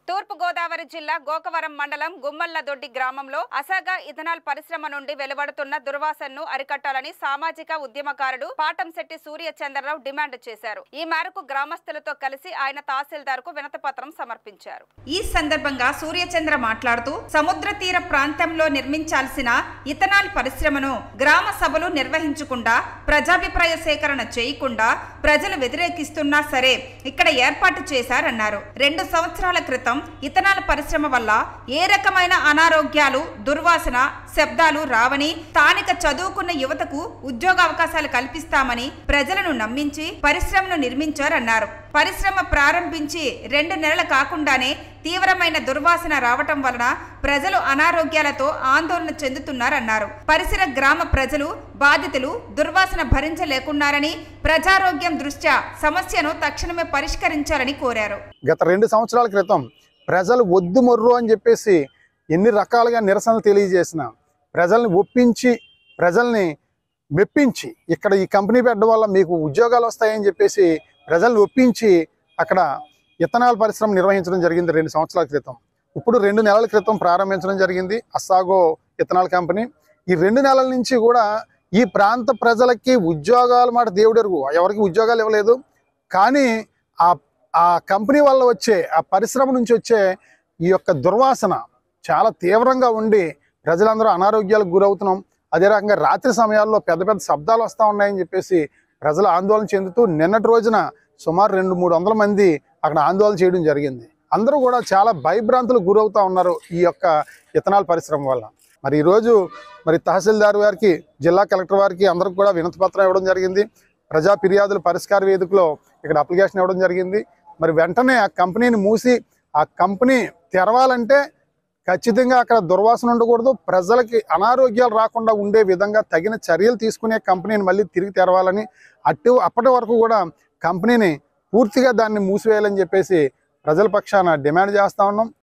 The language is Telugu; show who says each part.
Speaker 1: తూర్పు గోదావరి జిల్లా గోకవరం మండలం గుమ్మల్లదొడ్డి గ్రామంలో అసాగా ఇథనాల్ పరిశ్రమ నుండి వెలువడుతున్న దుర్వాసనను అరికట్టాలని సామాజిక ఉద్యమకారుడు పాటంశెట్టి సూర్య చంద్రరావు డిమాండ్ చేశారు ఈ మేరకు గ్రామస్తులతో కలిసి ఆయన తహసీల్దార్ కు వినతిపత్రం సమర్పించారు ఈ సందర్భంగా సూర్యచంద్ర మాట్లాడుతూ సముద్ర తీర ప్రాంతంలో నిర్మించాల్సిన ఇథనాల్ పరిశ్రమను గ్రామ సభలు నిర్వహించకుండా ప్రజాభిప్రాయ సేకరణ చేయకుండా ప్రజలు వ్యతిరేకిస్తున్నా సరే ఇక్కడ ఏర్పాటు చేశారన్నారు రెండు సంవత్సరాల క్రితం ఇథనాల్ పరిశ్రమ వల్ల ఏ రకమైన అనారోగ్యాలు దుర్వాసన శబ్దాలు రావని స్థానిక చదువుకున్న యువతకు ఉద్యోగ అవకాశాలు కల్పిస్తామని ప్రజలను నమ్మించి పరిశ్రమను నిర్మించారన్నారు పరిశ్రమ ప్రారంభించి రెండు నెలలు కాకుండానే తీవ్రమైన దుర్వాసన రావటం వలన ప్రజలు అనారోగ్యాలతో ఆందోళన చెందుతున్నారన్నారు పరిసర గ్రామ ప్రజలు బాధితులు దుర్వాసన భరించలేకున్నారని ప్రజారోగ్యం దృష్ట్యా సమస్యను తక్షణమే పరిష్కరించాలని కోరారు
Speaker 2: గత రెండు సంవత్సరాల క్రితం ప్రజలు వద్దు మొర్రు అని చెప్పేసి ఎన్ని రకాలుగా నిరసనలు తెలియజేసిన ప్రజల్ని ఒప్పించి ప్రజల్ని మెప్పించి ఇక్కడ ఈ కంపెనీ పెట్టడం వల్ల మీకు ఉద్యోగాలు వస్తాయని చెప్పేసి ప్రజల్ని ఒప్పించి అక్కడ ఇథనాల్ పరిశ్రమ నిర్వహించడం జరిగింది రెండు సంవత్సరాల క్రితం ఇప్పుడు రెండు నెలల క్రితం ప్రారంభించడం జరిగింది అస్సాగో ఇథనాల్ కంపెనీ ఈ రెండు నెలల నుంచి కూడా ఈ ప్రాంత ప్రజలకి ఉద్యోగాలు మాట దేవుడెరుగు ఎవరికి ఉద్యోగాలు ఇవ్వలేదు కానీ ఆ ఆ కంపెనీ వల్ల వచ్చే ఆ పరిశ్రమ నుంచి వచ్చే ఈ యొక్క దుర్వాసన చాలా తీవ్రంగా ఉండి ప్రజలందరూ అనారోగ్యాలకు గురవుతున్నాం అదే రకంగా రాత్రి సమయాల్లో పెద్ద పెద్ద శబ్దాలు వస్తూ ఉన్నాయని చెప్పేసి ప్రజలు ఆందోళన చెందుతూ నిన్నటి రోజున సుమారు రెండు మూడు వందల మంది అక్కడ ఆందోళన చేయడం జరిగింది అందరూ కూడా చాలా భయభ్రాంతులకు గురవుతూ ఉన్నారు ఈ యొక్క ఇథనాల్ పరిశ్రమ వల్ల మరి ఈరోజు మరి తహసీల్దార్ వారికి జిల్లా కలెక్టర్ వారికి అందరికి కూడా వినతి పత్రం ఇవ్వడం జరిగింది ప్రజా ఫిర్యాదుల పరిష్కార వేదికలో ఇక్కడ అప్లికేషన్ ఇవ్వడం జరిగింది మరి వెంటనే ఆ కంపెనీని మూసి ఆ కంపెనీ తెరవాలంటే ఖచ్చితంగా అక్కడ దుర్వాసన ఉండకూడదు ప్రజలకి అనారోగ్యాలు రాకుండా ఉండే విధంగా తగిన చర్యలు తీసుకునే కంపెనీని మళ్ళీ తిరిగి తెరవాలని అటు అప్పటి వరకు కూడా కంపెనీని పూర్తిగా దాన్ని మూసివేయాలని చెప్పేసి ప్రజల పక్షాన డిమాండ్ చేస్తా ఉన్నాం